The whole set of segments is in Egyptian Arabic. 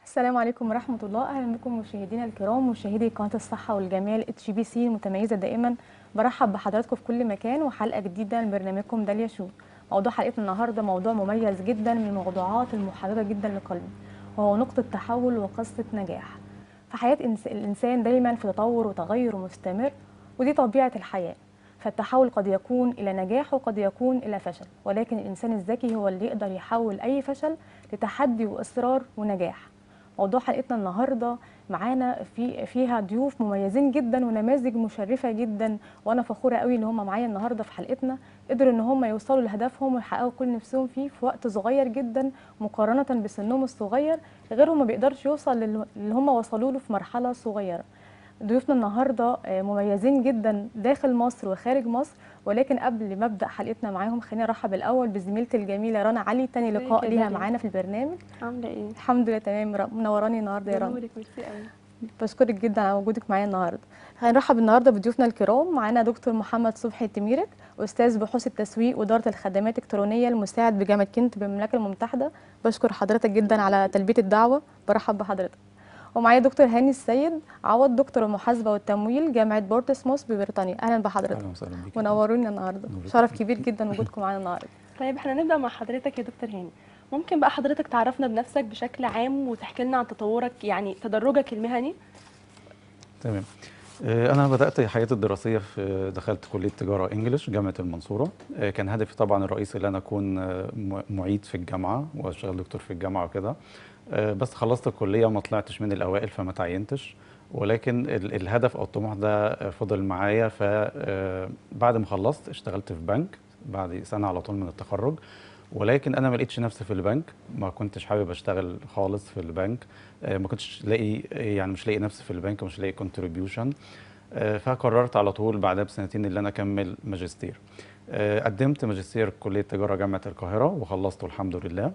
السلام عليكم ورحمة الله أهلا بكم مشاهدينا الكرام مشاهدي قناة الصحة والجمال اتش بي سي المتميزة دائما برحب بحضراتكم في كل مكان وحلقة جديدة من برنامجكم داليا شو موضوع حلقتنا النهاردة موضوع مميز جدا من الموضوعات المحررة جدا لقلبي وهو نقطة تحول وقصة نجاح في حياة إنس- الإنسان دايما في تطور وتغير مستمر ودي طبيعة الحياة فالتحول قد يكون إلى نجاح وقد يكون إلى فشل ولكن الإنسان الذكي هو اللي يقدر يحول أي فشل لتحدي وإصرار ونجاح موضوع حلقتنا النهارده معانا في فيها ضيوف مميزين جدا ونماذج مشرفه جدا وانا فخوره قوي ان هم معايا النهارده في حلقتنا قدروا ان هم يوصلوا لهدفهم ويحققوا كل نفسهم فيه في وقت صغير جدا مقارنه بسنهم الصغير غيرهم ما بيقدرش يوصل لل- اللي هم وصلوا له في مرحله صغيره ضيوفنا النهارده آه، مميزين جدا داخل مصر وخارج مصر ولكن قبل ما ابدا حلقتنا معاهم خليني ارحب الاول بزميلتي الجميله رنا علي تاني ازيك لقاء يا ليها داليا؟ معانا معانا في البرنامج عامله ايه الحمد لله تمام ر- منوراني النهارده يا رنا بنورك ميرسي قوي بشكرك جدا على وجودك معايا النهارده هنرحب النهارده بضيوفنا الكرام معانا دكتور محمد صبحي التميرك استاذ بحوث التسويق واداره الخدمات الالكترونيه المساعد بجامعه كنت بالمملكه المتحده بشكر حضرتك جدا على تلبيه الدعوه برحب بحضرتك ومعايا دكتور هاني السيد عوض دكتور المحاسبه والتمويل جامعه بورتسموث ببريطانيا اهلا بحضرتك اهلا وسهلا بيك منوروني النهارده نورك. شرف كبير جدا وجودكم معانا النهارده طيب احنا نبدا مع حضرتك يا دكتور هاني ممكن بقى حضرتك تعرفنا بنفسك بشكل عام وتحكي لنا عن تطورك يعني تدرجك المهني تمام آه، انا بدات حياتي الدراسيه في دخلت كليه تجاره انجلش جامعه المنصوره آه، كان هدفي طبعا الرئيسي ان انا اكون آه، م- معيد في الجامعه واشتغل دكتور في الجامعه وكده آه، بس خلصت الكليه ما طلعتش من الاوائل فما تعينتش ولكن ال- الهدف او الطموح ده آه، فضل معايا فبعد ما خلصت اشتغلت في بنك بعد سنه على طول من التخرج ولكن انا ما لقيتش نفسي في البنك ما كنتش حابب اشتغل خالص في البنك آه، ما كنتش لاقي يعني مش لاقي نفسي في البنك مش لاقي كونتريبيوشن فقررت على طول بعدها بسنتين اللي انا اكمل ماجستير آه، قدمت ماجستير كليه تجاره جامعه القاهره وخلصته الحمد لله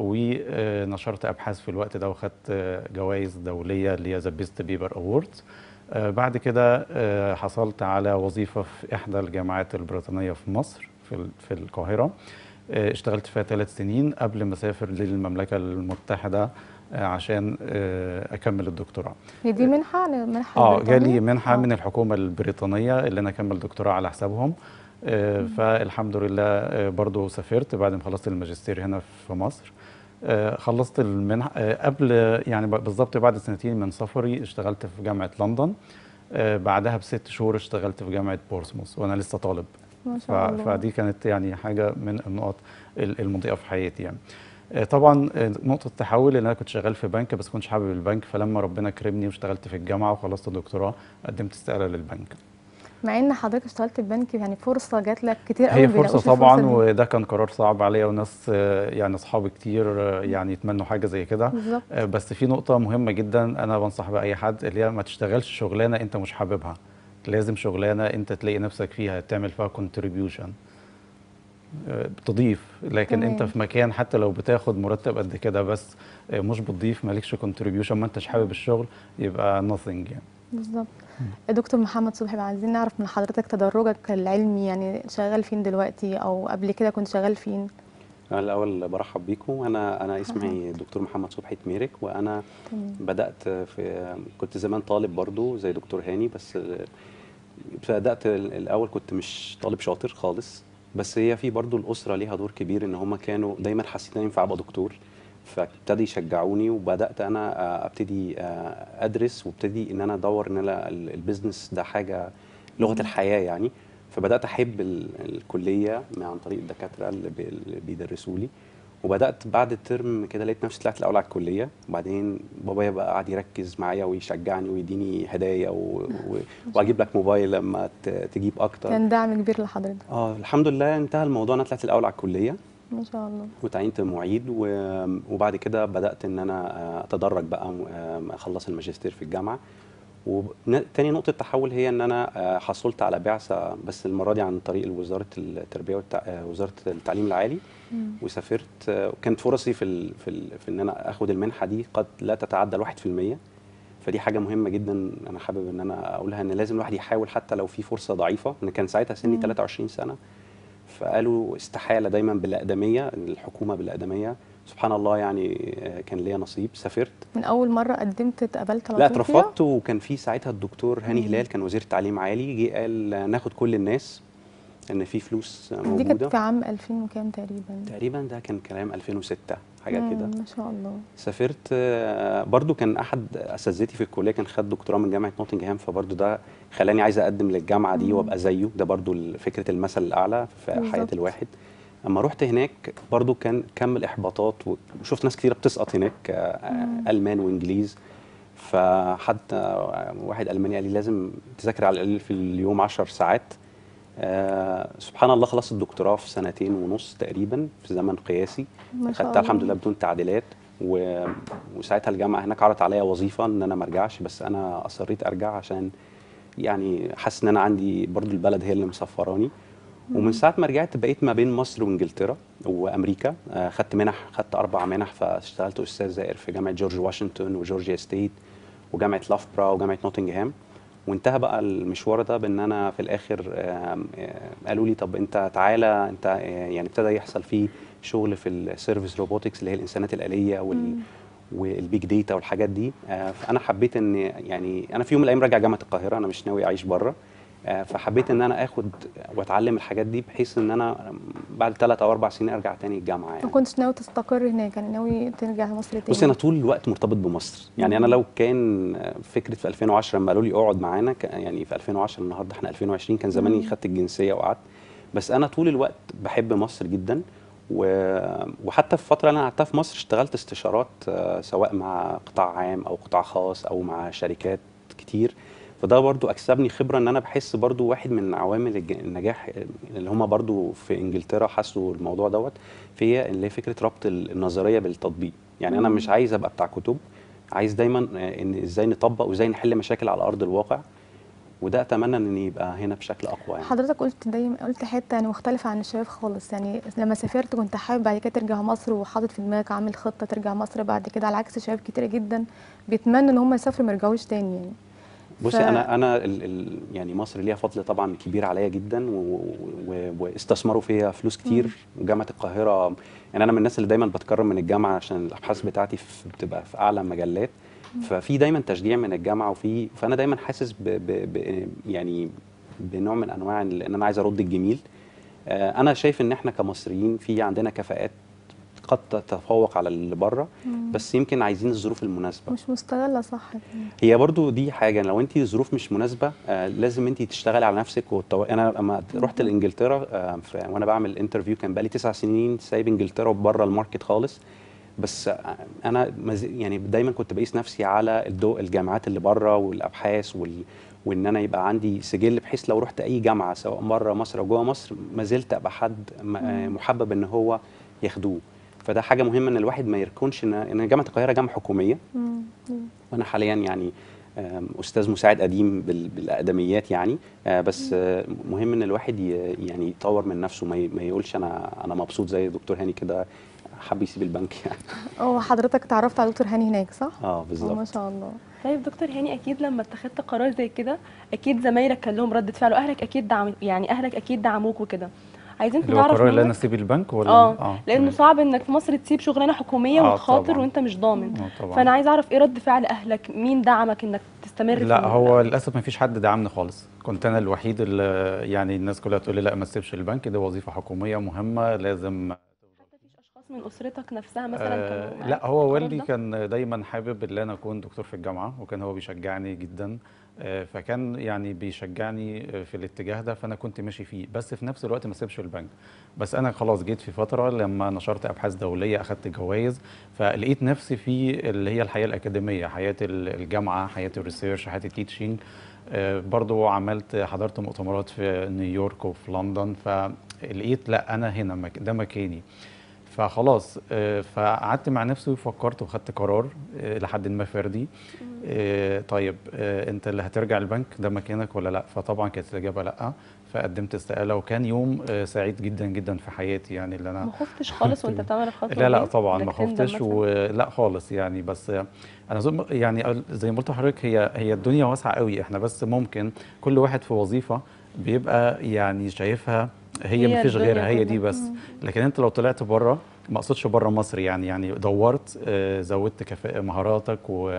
ونشرت ابحاث في الوقت ده وخدت جوائز دوليه اللي هي ذا بيست بيبر اووردز بعد كده آه، حصلت على وظيفه في احدى الجامعات البريطانيه في مصر في ال- في القاهره آه، اشتغلت فيها ثلاث سنين قبل ما اسافر للمملكه المتحده آه، عشان آه، اكمل الدكتوراه هي دي منحه منحه اه بريطانيا؟ جالي منحه آه. من الحكومه البريطانيه اللي انا اكمل دكتوراه على حسابهم آه، فالحمد لله آه، برضو سافرت بعد ما خلصت الماجستير هنا في مصر آه، خلصت المنحه آه، قبل يعني ب- بالظبط بعد سنتين من سفري اشتغلت في جامعه لندن آه، بعدها بست شهور اشتغلت في جامعه بورسموث وانا لسه طالب ما ف- شاء الله فدي كانت يعني حاجه من النقط ال- المضيئه في حياتي يعني آه، طبعا آه، نقطه تحول ان انا كنت شغال في بنك بس كنتش حابب البنك فلما ربنا كرمني واشتغلت في الجامعه وخلصت الدكتوراه قدمت استقاله للبنك مع ان حضرتك اشتغلت في بنك يعني فرصه جات لك كتير قوي هي ما فرصه بيلاقوش طبعا الفرصة دي. وده كان قرار صعب عليا وناس آه، يعني اصحابي كتير آه، يعني يتمنوا حاجه زي كده بالظبط آه، بس في نقطه مهمه جدا انا بنصح بقى اي حد اللي هي ما تشتغلش شغلانه انت مش حاببها لازم شغلانه انت تلاقي نفسك فيها تعمل فيها كونتريبيوشن بتضيف لكن تمام. انت في مكان حتى لو بتاخد مرتب قد كده بس آه، مش بتضيف مالكش كونتريبيوشن ما انتش حابب الشغل يبقى nothing يعني بالظبط دكتور محمد صبحي بقى عايزين نعرف من حضرتك تدرجك العلمي يعني شغال فين دلوقتي او قبل كده كنت شغال فين أنا الأول برحب بيكم أنا أنا اسمي دكتور محمد صبحي تميرك وأنا تمام بدأت في كنت زمان طالب برضو زي دكتور هاني بس بدأت الأول كنت مش طالب شاطر خالص بس هي في برضو الأسرة ليها دور كبير إن هما كانوا دايما حاسين إن أنا ينفع أبقى دكتور فابتدى يشجعوني وبدأت أنا آه، أبتدي آه، أدرس وابتدي إن أنا أدور إن أنا ال- البيزنس ده حاجة لغة الحياة يعني فبدات احب ال- الكليه عن طريق الدكاتره اللي بي- اللي بيدرسوا لي وبدات بعد الترم كده لقيت نفسي طلعت الاول على الكليه وبعدين بابايا بقى قعد يركز معايا ويشجعني ويديني هدايا و... و... واجيب لك موبايل لما ت... تجيب اكتر كان دعم كبير لحضرتك اه الحمد لله انتهى الموضوع انا طلعت الاول على الكليه ما شاء الله وتعينت معيد و... وبعد كده بدات ان انا آه، اتدرج بقى آه، اخلص الماجستير في الجامعه وتاني نقطة تحول هي إن أنا آه، حصلت على بعثة بس المرة دي عن طريق وزارة التربية والتع... آه، وزارة التعليم العالي مم. وسافرت آه، وكانت فرصي في ال... في, ال... في إن أنا آخد المنحة دي قد لا تتعدى الواحد في المية فدي حاجة مهمة جدا أنا حابب إن أنا أقولها إن لازم الواحد يحاول حتى لو في فرصة ضعيفة إن كان ساعتها سني مم. 23 سنة فقالوا استحالة دايما بالأقدمية الحكومة بالأقدمية سبحان الله يعني آه، كان ليا نصيب سافرت من اول مره قدمت اتقبلت على لا طول فيها؟ اترفضت وكان في ساعتها الدكتور هاني مم. هلال كان وزير التعليم عالي جه قال ناخد كل الناس ان في فلوس دي موجوده كانت في عام 2000 وكام تقريبا تقريبا ده كان كلام 2006 حاجه مم، كده ما شاء الله سافرت آه، برضو كان احد اساتذتي في الكليه كان خد دكتوراه من جامعه نوتنجهام فبرضو ده خلاني عايز اقدم للجامعه دي مم. وابقى زيه ده برضو ال- فكره المثل الاعلى في حياه بالظبط. الواحد اما رحت هناك برضو كان كم الاحباطات وشفت ناس كتيره بتسقط هناك آه، مم. المان وانجليز فحتى واحد الماني قال لي لازم تذاكر على الاقل في اليوم 10 ساعات آه سبحان الله خلصت الدكتوراه في سنتين ونص تقريبا في زمن قياسي ما شاء خدتها الحمد الله. لله بدون تعديلات و... وساعتها الجامعه هناك عرضت عليا وظيفه ان انا ما ارجعش بس انا اصريت ارجع عشان يعني حاسس ان انا عندي برضو البلد هي اللي مسفراني ومن ساعه ما رجعت بقيت ما بين مصر وانجلترا وامريكا آه، خدت منح خدت اربع منح فاشتغلت استاذ زائر في جامعه جورج واشنطن وجورجيا ستيت وجامعه لافبرا وجامعه نوتنغهام وانتهى بقى المشوار ده بان انا في الاخر آم، آه، قالوا لي طب انت تعالى انت آه، يعني ابتدى يحصل فيه شغل في السيرفيس روبوتكس اللي هي الانسانات الاليه وال مم. والبيج داتا والحاجات دي آه، فانا حبيت ان يعني انا في يوم من الايام راجع جامعه القاهره انا مش ناوي اعيش بره آه، فحبيت ان انا اخد واتعلم الحاجات دي بحيث ان انا بعد ثلاث او اربع سنين ارجع تاني الجامعه ما يعني كنتش ناوي تستقر هناك يعني ناوي ترجع مصر تاني بصي انا طول الوقت مرتبط بمصر يعني انا مم. لو كان فكره في 2010 لما قالوا لي اقعد معانا ك- يعني في 2010 النهارده احنا 2020 كان زماني مم. خدت الجنسيه وقعدت بس انا طول الوقت بحب مصر جدا و... وحتى في الفتره اللي انا قعدتها في مصر اشتغلت استشارات آه، سواء مع قطاع عام او قطاع خاص او مع شركات كتير فده برضو اكسبني خبره ان انا بحس برضو واحد من عوامل الج- النجاح اللي هم برضو في انجلترا حسوا الموضوع دوت في اللي هي فكره ربط ال- النظريه بالتطبيق يعني انا مم. مش عايز ابقى بتاع كتب عايز دايما آه، ان ازاي نطبق وازاي نحل مشاكل على ارض الواقع وده اتمنى ان يبقى هنا بشكل اقوى يعني حضرتك قلت دايما قلت حته يعني مختلفه عن الشباب خالص يعني لما سافرت كنت حابب بعد كده ترجع مصر وحاطط في دماغك عامل خطه ترجع مصر بعد كده على عكس شباب كتيره جدا بيتمنوا ان هم يسافروا ما يرجعوش تاني يعني بصي ف- انا انا ال ال يعني مصر ليها فضل طبعا كبير عليا جدا و- و- واستثمروا فيها فلوس كتير وجامعه القاهره يعني انا من الناس اللي دايما بتكرم من الجامعه عشان الابحاث بتاعتي في بتبقى في اعلى مجلات ففي دايما تشجيع من الجامعه وفي فانا دايما حاسس ب ب ب يعني بنوع من انواع ال- ان انا عايز ارد الجميل آه، انا شايف ان احنا كمصريين في عندنا كفاءات قد تتفوق على اللي بره بس يمكن عايزين الظروف المناسبه مش مستغله صح هي برضو دي حاجه لو انت الظروف مش مناسبه آه لازم انت تشتغلي على نفسك والتو... انا لما رحت لانجلترا آه ف... وانا بعمل انترفيو كان بقالي تسع سنين سايب انجلترا وبره الماركت خالص بس آه انا مز... يعني دايما كنت بقيس نفسي على الدو... الجامعات اللي بره والابحاث وال... وان انا يبقى عندي سجل بحيث لو رحت اي جامعه سواء بره مصر او جوه مصر ما زلت ابقى حد م... آه محبب ان هو ياخدوه فده حاجه مهمه ان الواحد ما يركنش ان ان جامعه القاهره جامعه حكوميه مم. وانا حاليا يعني آم، استاذ مساعد قديم بال- بالاقدميات يعني آه، بس آه، مهم ان الواحد ي- يعني يطور من نفسه ما ي- ما يقولش انا انا مبسوط زي دكتور هاني كده حب يسيب البنك يعني اه حضرتك اتعرفت على دكتور هاني هناك صح؟ اه اه ما بالظبط شاء الله طيب دكتور هاني اكيد لما اتخذت قرار زي كده اكيد زمايلك كان لهم ردة فعل واهلك اكيد دعم يعني اهلك اكيد دعموك وكده عايزين اللي هو نعرف قرار ان انا منك اسيب البنك ولا اه لانه تمام. صعب انك في مصر تسيب شغلانه حكوميه آه، وتخاطر طبعاً. وانت مش ضامن آه، طبعا فانا عايز اعرف ايه رد فعل اهلك مين دعمك انك تستمر في لا ال- هو للاسف ما فيش حد دعمني خالص كنت انا الوحيد اللي يعني الناس كلها تقول لي لا ما تسيبش البنك دي وظيفه حكوميه مهمه لازم حتى فيش اشخاص من اسرتك نفسها مثلا آه كانوا معاك لا في هو القرار والدي ده؟ كان دايما حابب ان انا اكون دكتور في الجامعه وكان هو بيشجعني جدا آه فكان يعني بيشجعني آه، في الاتجاه ده فانا كنت ماشي فيه بس في نفس الوقت ما سيبش البنك بس انا خلاص جيت في فتره لما نشرت ابحاث دوليه اخذت جوائز فلقيت نفسي في اللي هي الحياه الاكاديميه حياه ال- الجامعه حياه الريسيرش حياه التيتشنج آه، برضو عملت حضرت مؤتمرات في نيويورك وفي لندن فلقيت لا انا هنا مك- ده مكاني فخلاص آه، فقعدت مع نفسي وفكرت وخدت قرار آه، لحد ما فردي آه، طيب آه، انت اللي هترجع البنك ده مكانك ولا لا فطبعا كانت الاجابه لا فقدمت استقاله وكان يوم آه، سعيد جدا جدا في حياتي يعني اللي انا ما خفتش خالص وانت بتعمل الخطوه لا لا دي؟ طبعا ما إنك تندم خفتش مثلاً؟ ولا خالص يعني بس انا زي يعني زي ما قلت لحضرتك هي هي الدنيا واسعه قوي احنا بس ممكن كل واحد في وظيفه بيبقى يعني شايفها هي هي ما فيش الدنيا غيرها هي دي كلها. بس لكن انت لو طلعت بره ما اقصدش بره مصر يعني يعني دورت آه، زودت كفاءة مهاراتك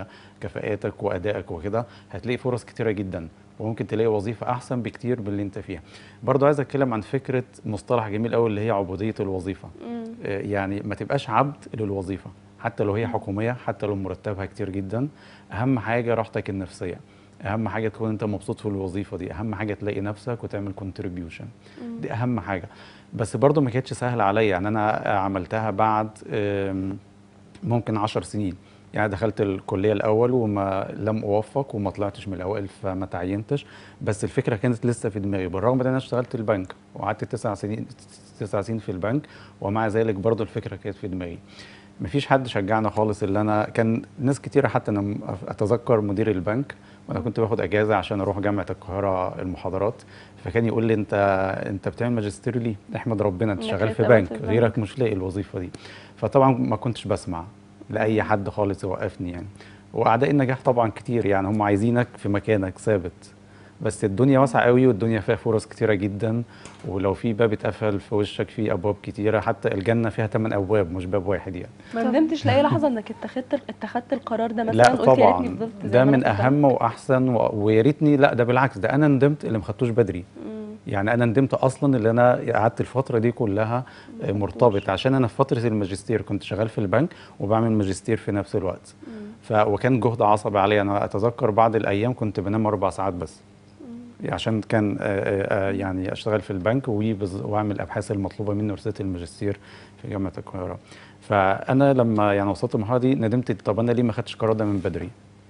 وكفاءاتك وادائك وكده هتلاقي فرص كتيره جدا وممكن تلاقي وظيفه احسن بكتير من اللي انت فيها برضو عايز اتكلم عن فكره مصطلح جميل قوي اللي هي عبوديه الوظيفه مم. آه، يعني ما تبقاش عبد للوظيفه حتى لو هي حكوميه حتى لو مرتبها كتير جدا اهم حاجه راحتك النفسيه اهم حاجه تكون انت مبسوط في الوظيفه دي اهم حاجه تلاقي نفسك وتعمل كونتريبيوشن دي اهم حاجه بس برضو ما كانتش سهله عليا يعني انا عملتها بعد آم، ممكن عشر سنين يعني دخلت الكليه الاول وما لم اوفق وما طلعتش من الاوائل فما تعينتش بس الفكره كانت لسه في دماغي بالرغم ان انا اشتغلت البنك وقعدت تسع سنين تسع سنين في البنك ومع ذلك برضو الفكره كانت في دماغي مفيش حد شجعنا خالص اللي انا كان ناس كتيره حتى انا اتذكر مدير البنك وانا كنت باخد اجازه عشان اروح جامعه القاهره المحاضرات فكان يقول لي انت انت بتعمل ماجستير ليه؟ احمد ربنا انت إنك شغال في اتقبلت بنك في غيرك مش لاقي الوظيفه دي فطبعا ما كنتش بسمع لاي حد خالص يوقفني يعني واعداء النجاح طبعا كتير يعني هم عايزينك في مكانك ثابت بس الدنيا واسعه قوي والدنيا فيها فرص كتيره جدا ولو في باب اتقفل في وشك في ابواب كتيره حتى الجنه فيها ثمان ابواب مش باب واحد يعني ما ندمتش لاي لحظه انك اتخذت اتخذت القرار ده مثلا لا قلت يا ريتني طبعا فضلت زي ده ما من أنا كنت اهم واحسن و- ويا ريتني لا ده بالعكس ده انا ندمت اللي ما خدتوش بدري مم. يعني انا ندمت اصلا اللي انا قعدت الفتره دي كلها آه، مرتبط عشان انا في فتره الماجستير كنت شغال في البنك وبعمل ماجستير في نفس الوقت ف وكان جهد عصبي عليا انا اتذكر بعض الايام كنت بنام اربع ساعات بس عشان كان آه، آه، آه، يعني اشتغل في البنك وبز- واعمل الابحاث المطلوبه مني ورساله الماجستير في جامعه القاهره فانا لما يعني وصلت المرحله دي ندمت طب انا ليه ما خدتش القرار ده من بدري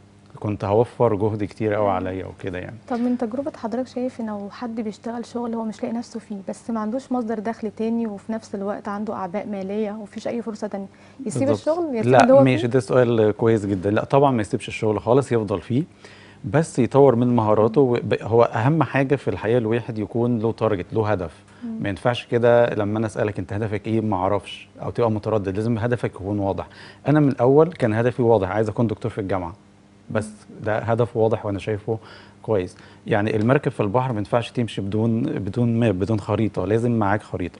كنت هوفر جهد كتير قوي عليا وكده يعني طب من تجربة حضرتك شايف ان لو حد بيشتغل شغل هو مش لاقي نفسه فيه بس ما عندوش مصدر دخل تاني وفي نفس الوقت عنده اعباء مالية ومفيش اي فرصة تانية يسيب بالظبط. الشغل يسيب اللي لا هو ماشي فيه ده سؤال كويس جدا لا طبعا ما يسيبش الشغل خالص يفضل فيه بس يطور من مهاراته وب- هو اهم حاجه في الحياه الواحد يكون له تارجت له هدف ما ينفعش كده لما انا اسالك انت هدفك ايه ما اعرفش او تبقى متردد لازم هدفك يكون واضح انا من الاول كان هدفي واضح عايز اكون دكتور في الجامعه بس ده هدف واضح وانا شايفه كويس يعني المركب في البحر ما ينفعش تمشي بدون بدون ماب بدون خريطه لازم معاك خريطه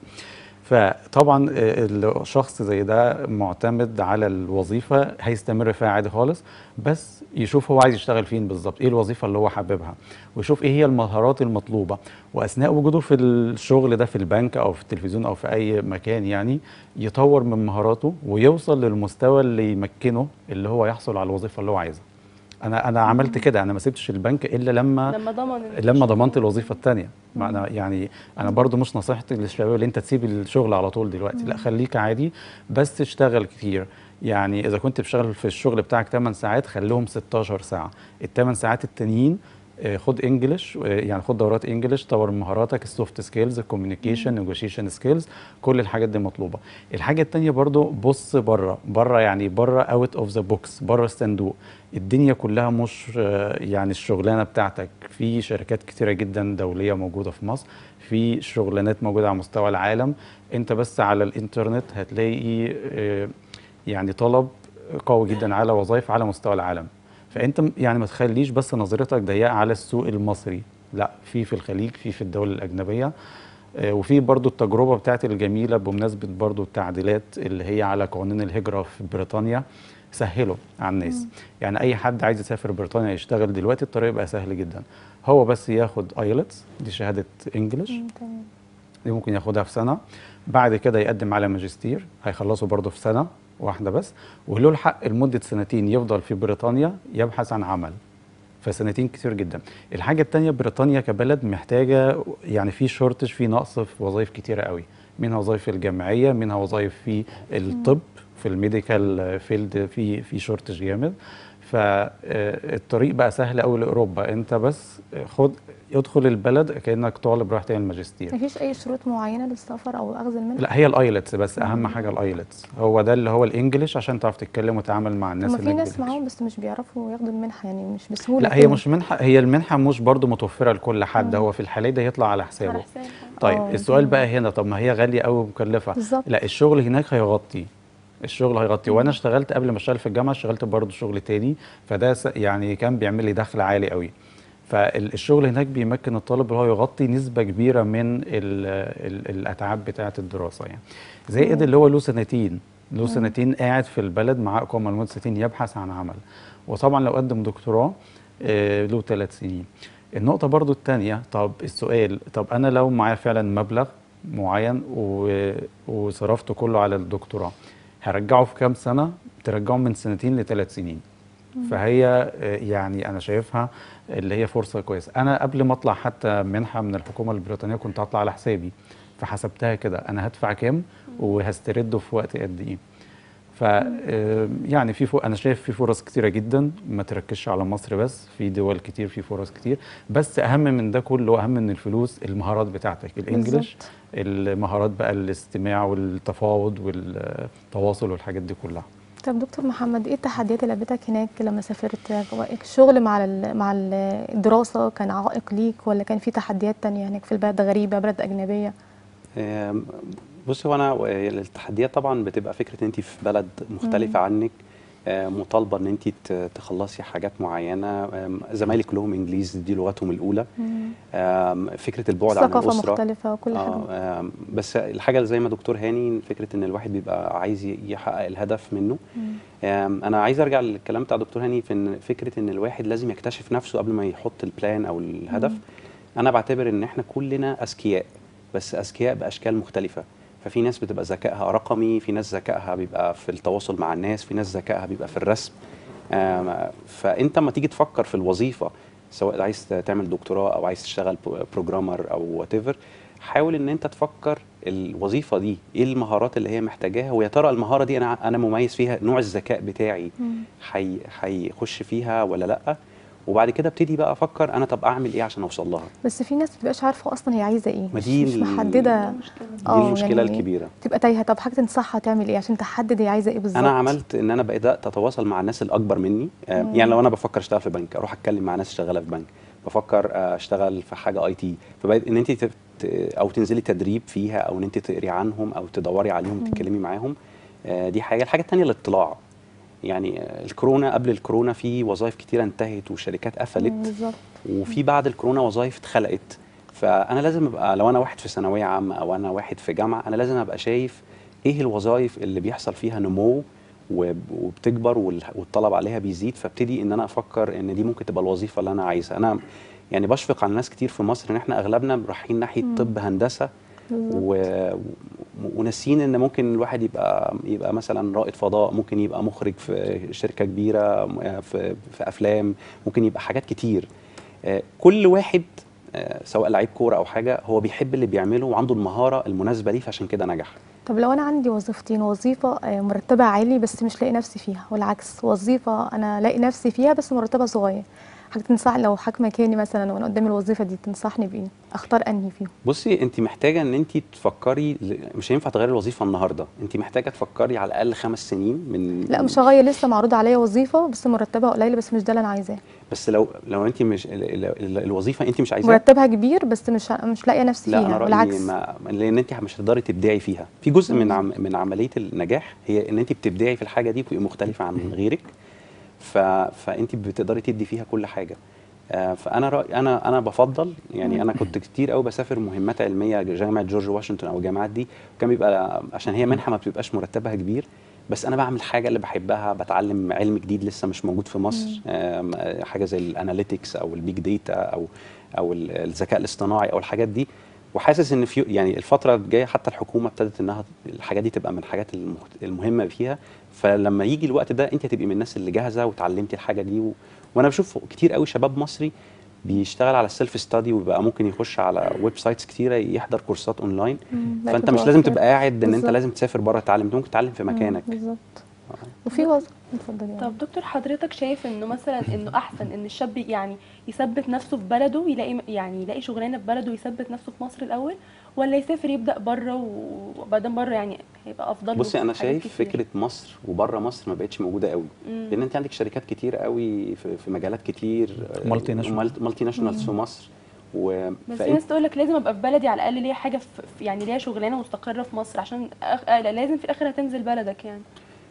فطبعا آه، الشخص زي ده معتمد على الوظيفه هيستمر فيها عادي خالص بس يشوف هو عايز يشتغل فين بالظبط ايه الوظيفه اللي هو حاببها ويشوف ايه هي المهارات المطلوبه واثناء وجوده في الشغل ده في البنك او في التلفزيون او في اي مكان يعني يطور من مهاراته ويوصل للمستوى اللي يمكنه اللي هو يحصل على الوظيفه اللي هو عايزها انا انا عملت كده انا ما سبتش البنك الا لما لما ضمن إن لما الشغل- ضمنت الوظيفه الثانيه معنى يعني انا برضو مش نصيحتي للشباب اللي انت تسيب الشغل على طول دلوقتي لا خليك عادي بس تشتغل كتير يعني اذا كنت بتشتغل في الشغل بتاعك 8 ساعات خليهم 16 ساعه الثمان ساعات التانيين آه، خد انجلش آه، يعني خد دورات انجلش طور من مهاراتك السوفت سكيلز الكوميونيكيشن نيجوشيشن سكيلز كل الحاجات دي مطلوبه الحاجه التانيه برضو بص بره بره يعني بره اوت اوف ذا بوكس بره الصندوق الدنيا كلها مش آه، يعني الشغلانه بتاعتك في شركات كتيره جدا دوليه موجوده في مصر في شغلانات موجوده على مستوى العالم انت بس على الانترنت هتلاقي آه، يعني طلب قوي جدا على وظائف على مستوى العالم فانت م- يعني ما تخليش بس نظرتك ضيقه على السوق المصري لا في في الخليج في في الدول الاجنبيه آه، وفي برضو التجربه بتاعت الجميله بمناسبه برضو التعديلات اللي هي على قوانين الهجره في بريطانيا سهلوا على الناس يعني اي حد عايز يسافر بريطانيا يشتغل دلوقتي الطريق بقى سهل جدا هو بس ياخد ايلتس دي شهاده انجلش مم، تمام دي ممكن ياخدها في سنه بعد كده يقدم على ماجستير هيخلصه برضه في سنه واحده بس وله الحق لمده سنتين يفضل في بريطانيا يبحث عن عمل فسنتين كتير جدا الحاجه التانية بريطانيا كبلد محتاجه يعني في شورتج في نقص في وظائف كتيره قوي منها وظائف الجامعيه منها وظائف في الطب في الميديكال فيلد في في شورتج جامد فالطريق بقى سهل قوي لاوروبا انت بس خد ادخل البلد كانك طالب رايح تعمل ماجستير مفيش اي شروط معينة للسفر او اخذ المنحة لا هي الايلتس بس اهم حاجه الايلتس هو ده اللي هو الانجليش عشان تعرف تتكلم وتتعامل مع الناس هما في هناك ناس بالإنجليش. معاهم بس مش بيعرفوا ياخدوا المنحة يعني مش بسهولة لا هي كده. مش منحه هي المنحه مش برضو متوفره لكل حد هو في الحالة ده يطلع على على حسابه حساب طيب آه، السؤال تمام. بقى هنا طب ما هي غاليه قوي ومكلفه بالظبط. لا الشغل هناك هيغطي الشغل هيغطي وانا اشتغلت قبل ما اشتغل في الجامعه اشتغلت برضو شغل تاني فده س- يعني كان بيعمل لي دخل عالي قوي فالشغل هناك بيمكن الطالب اللي هو يغطي نسبه كبيره من ال ال الاتعاب بتاعه الدراسه يعني زائد اللي هو له سنتين له سنتين قاعد في البلد معاه اقامه لمده سنتين يبحث عن عمل وطبعا لو قدم دكتوراه آه، له ثلاث سنين النقطه برضو الثانيه طب السؤال طب انا لو معايا فعلا مبلغ معين و- وصرفته كله على الدكتوراه هرجعه في كام سنه ترجعه من سنتين لثلاث سنين فهي آه، يعني انا شايفها اللي هي فرصه كويسه انا قبل ما اطلع حتى منحه من الحكومه البريطانيه كنت هطلع على حسابي فحسبتها كده انا هدفع كام وهسترده في وقت قد ايه ف آه، يعني في فو... انا شايف في فرص كتيره جدا ما تركزش على مصر بس في دول كتير في فرص كتير بس اهم من ده كله اهم من الفلوس المهارات بتاعتك الانجليش بالظبط. المهارات بقى الاستماع والتفاوض والتواصل والحاجات دي كلها طب دكتور محمد ايه التحديات اللي قابلتك هناك لما سافرت الشغل مع ال- مع ال- الدراسه كان عائق ليك ولا كان في تحديات تانية هناك في البلد غريبه بلد اجنبيه آم، بصي هو انا آه، التحديات طبعا بتبقى فكره ان انت في بلد مختلفه عنك آه، مطالبه ان انت ت- تخلصي حاجات معينه آم، زمايلك كلهم انجليزي دي لغتهم الاولى آم، فكره البعد عن ثقافه الاسره مختلفه وكل حاجه آه آم، بس الحاجه اللي زي ما دكتور هاني فكره ان الواحد بيبقى عايز ي- يحقق الهدف منه آم، انا عايز ارجع للكلام بتاع دكتور هاني في ان فكره ان الواحد لازم يكتشف نفسه قبل ما يحط البلان او الهدف انا بعتبر ان احنا كلنا اذكياء بس اذكياء باشكال مختلفه ففي ناس بتبقى ذكائها رقمي في ناس ذكائها بيبقى في التواصل مع الناس في ناس ذكائها بيبقى في الرسم آم، فانت لما تيجي تفكر في الوظيفه سواء عايز تعمل دكتوراه او عايز تشتغل بروجرامر او وات ايفر حاول ان انت تفكر الوظيفه دي ايه المهارات اللي هي محتاجاها ويا ترى المهاره دي انا انا مميز فيها نوع الذكاء بتاعي حي- هيخش فيها ولا لا وبعد كده ابتدي بقى افكر انا طب اعمل ايه عشان اوصل لها بس في ناس بتبقاش عارفه اصلا هي عايزه ايه ما مش, دي مش ال- محدده دي آه، المشكله يعني الكبيره تبقى تايهه طب حاجه تنصحها تعمل ايه عشان تحدد هي عايزه ايه بالظبط انا عملت ان انا بدات اتواصل مع الناس الاكبر مني آه، يعني لو انا بفكر اشتغل في بنك اروح اتكلم مع ناس شغاله في بنك بفكر آه، اشتغل في حاجه اي تي فبقيت ان انت تت- او تنزلي تدريب فيها او ان انت تقري عنهم او تدوري عليهم وتتكلمي معاهم آه، دي حاجه الحاجه الثانيه الاطلاع يعني آه، الكورونا قبل الكورونا في وظائف كتيره انتهت وشركات مم، قفلت بالظبط وفي بعد الكورونا وظائف اتخلقت فانا لازم ابقى لو انا واحد في ثانويه عامه او انا واحد في جامعه انا لازم ابقى شايف ايه الوظائف اللي بيحصل فيها نمو وب- وبتكبر وال- والطلب عليها بيزيد فابتدي ان انا افكر ان دي ممكن تبقى الوظيفه اللي انا عايزها انا يعني بشفق على ناس كتير في مصر ان احنا اغلبنا رايحين ناحيه طب هندسه و... و- وناسيين ان ممكن الواحد يبقى يبقى مثلا رائد فضاء ممكن يبقى مخرج في شركه كبيره م- في, في افلام ممكن يبقى حاجات كتير آه، كل واحد آه، سواء لعيب كوره او حاجه هو بيحب اللي بيعمله وعنده المهاره المناسبه ليه فعشان كده نجح طب لو انا عندي وظيفتين وظيفه آه، مرتبها عالي بس مش لاقي نفسي فيها والعكس وظيفه انا لاقي نفسي فيها بس مرتبها صغير حضرتك تنصح لو حاجه مكاني مثلا وانا قدامي الوظيفه دي تنصحني بايه اختار انهي فيهم بصي انت محتاجه ان انت تفكري ل- مش هينفع تغيري الوظيفه النهارده انت محتاجه تفكري على الاقل خمس سنين من لا مش هغير لسه معروض عليا وظيفه بس مرتبها قليل بس مش ده اللي انا عايزاه بس لو لو انت مش ال- ال- ال- الوظيفه انت مش عايزاها مرتبها كبير بس مش مش لاقيه نفسي لا انا فيها رايي والعكس ما لان انت مش هتقدري تبدعي فيها في جزء من عم من عمليه النجاح هي ان انت بتبدعي في الحاجه دي وتبقي مختلفه عن غيرك ف... فانت بتقدري تدي فيها كل حاجه آه، فانا رأي انا انا بفضل يعني انا كنت كتير قوي بسافر مهمات علميه جامعه جورج واشنطن او الجامعات دي كان بيبقى عشان هي منحه ما بتبقاش مرتبها كبير بس انا بعمل حاجه اللي بحبها بتعلم علم جديد لسه مش موجود في مصر آم، آه، حاجه زي الاناليتكس او البيج داتا او او ال- الذكاء الاصطناعي او الحاجات دي وحاسس ان في يعني الفتره الجايه حتى الحكومه ابتدت انها الحاجات دي تبقى من الحاجات المهت- المهمه فيها فلما يجي الوقت ده انت هتبقي من الناس اللي جاهزه وتعلمتي الحاجه دي و... وانا بشوف كتير قوي شباب مصري بيشتغل على السيلف ستادي ويبقى ممكن يخش على ويب سايتس كتيره يحضر كورسات اونلاين مم، فانت بقت مش لازم متوفرة. تبقى قاعد ان انت بالظبط. لازم تسافر بره تتعلم انت ممكن تتعلم في مم، مكانك بالظبط وفي وظيفه اتفضلي طب دكتور حضرتك شايف انه مثلا انه احسن ان الشاب يعني يثبت نفسه في بلده ويلاقي يعني يلاقي شغلانه في بلده ويثبت نفسه في مصر الاول ولا يسافر يبدا بره وبعدين بره يعني هيبقى افضل له بصي انا في حاجات شايف كتير. فكره مصر وبره مصر ما بقتش موجوده قوي مم. لان انت عندك شركات كتير قوي في, في مجالات كتير مالتي ناشونال. مالتي ناشونالز في مصر و بس فأنت- في ناس تقول لك لازم ابقى في بلدي على الاقل ليا حاجه في في- يعني ليا شغلانه مستقره في مصر عشان أخ... آه لا، لازم في الاخر هتنزل بلدك يعني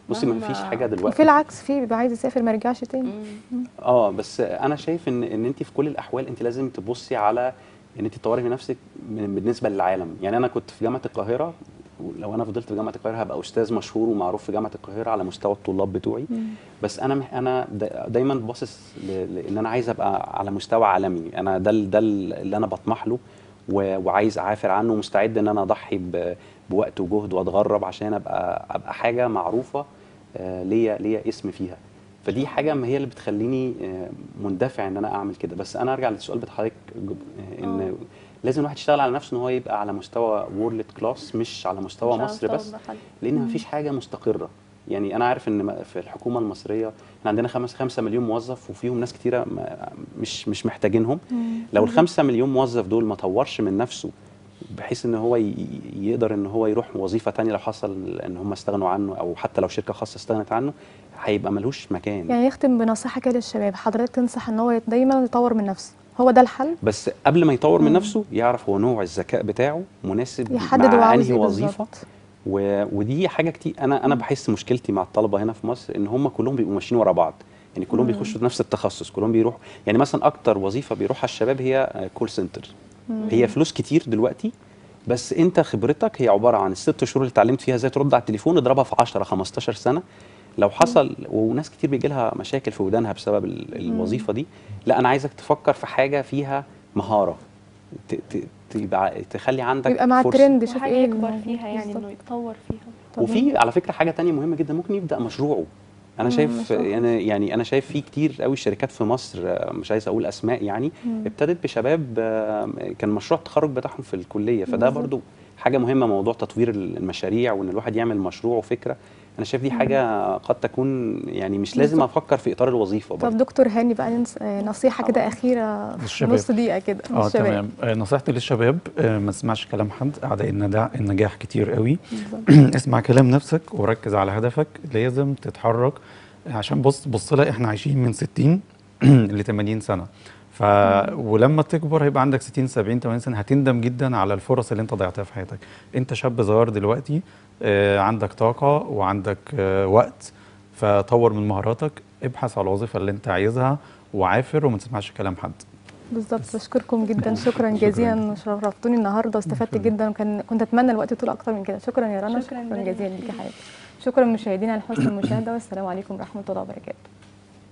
بصي ما مهما- فيش حاجه دلوقتي وفي العكس في بيبقى عايز يسافر ما يرجعش تاني مم. اه بس انا شايف ان ان انت في كل الاحوال انت لازم تبصي على ان انت تطوري من نفسك من- بالنسبه للعالم يعني انا كنت في جامعه القاهره لو انا فضلت في جامعه القاهره هبقى استاذ مشهور ومعروف في جامعه القاهره على مستوى الطلاب بتوعي بس انا مح- انا دا- دايما باصص ل- لان انا عايز ابقى على مستوى عالمي انا ده ال- ده ال- اللي انا بطمح له و- وعايز اعافر عنه ومستعد ان انا اضحي ب- بوقت وجهد واتغرب عشان ابقى ابقى حاجه معروفه آه، ليا ليا اسم فيها فدي حاجه ما هي اللي بتخليني آه، مندفع ان انا اعمل كده بس انا ارجع للسؤال بتاع حضرتك جب- آه، ان لازم الواحد يشتغل على نفسه ان هو يبقى على مستوى وورلد كلاس مش على مستوى مش على مصر مستوى بس المحل. لان مفيش حاجه مستقره يعني انا عارف ان م- في الحكومه المصريه احنا عندنا خمس خمسة مليون موظف وفيهم ناس كتيره ما- مش مش محتاجينهم لو الخمسة مليون موظف دول ما طورش من نفسه بحيث ان هو ي- يقدر ان هو يروح وظيفه تانية لو حصل ان هم استغنوا عنه او حتى لو شركه خاصه استغنت عنه هيبقى ملوش مكان يعني نختم بنصيحه كده للشباب حضرتك تنصح ان هو يت- دايما يطور من نفسه هو ده الحل بس قبل ما يطور من نفسه يعرف هو نوع الذكاء بتاعه مناسب يحدد هو مع عاوز انهي ايه وظيفه بالظبط و... ودي حاجه كتير انا انا بحس مشكلتي مع الطلبه هنا في مصر ان هم كلهم بيبقوا ماشيين ورا بعض يعني كلهم بيخشوا نفس التخصص كلهم بيروحوا يعني مثلا اكتر وظيفه بيروحها الشباب هي كول سنتر هي فلوس كتير دلوقتي بس انت خبرتك هي عباره عن الست شهور اللي اتعلمت فيها ازاي ترد على التليفون اضربها في 10 15 سنه لو حصل وناس كتير بيجي لها مشاكل في ودانها بسبب ال- الوظيفه دي لا انا عايزك تفكر في حاجه فيها مهاره ت- ت- تبقى تخلي عندك يبقى مع فرصة. الترند شوف وحاجه ايه يكبر الموجود فيها يعني بالظبط. انه يتطور فيها وفي على فكره حاجه تانية مهمه جدا ممكن يبدا مشروعه انا شايف مشروع يعني يعني انا شايف في كتير قوي شركات في مصر آه، مش عايز اقول اسماء يعني ابتدت بشباب آه، كان مشروع التخرج بتاعهم في الكليه فده بالظبط. برضو حاجه مهمه موضوع تطوير المشاريع وان الواحد يعمل مشروع وفكره انا شايف دي حاجه قد تكون يعني مش لازم بالظبط. افكر في اطار الوظيفه طب برضو. دكتور هاني بقى ننس- آه، نصيحه كده اخيره في للشباب. نص دقيقه كده اه للشباب. تمام آه، نصيحتي للشباب آه، ما تسمعش كلام حد اعداء النجاح النجاح كتير قوي بالظبط. اسمع كلام نفسك وركز على هدفك لازم تتحرك عشان بص بص لها احنا عايشين من 60 ل 80 سنه ف ولما تكبر هيبقى عندك 60 70 80 سنه هتندم جدا على الفرص اللي انت ضيعتها في حياتك انت شاب صغير دلوقتي آه، عندك طاقه وعندك آه، وقت فطور من مهاراتك ابحث على الوظيفه اللي انت عايزها وعافر وما تسمعش كلام حد بالظبط بشكركم جدا شكرا شكراً. جزيلا شرفتوني النهارده واستفدت جدا وكان كنت اتمنى الوقت يطول اكتر من كده شكرا يا رنا شكراً شكرا جداً. جزيلا ليكي حياتي شكرا مشاهدينا لحسن المشاهده والسلام عليكم ورحمه الله وبركاته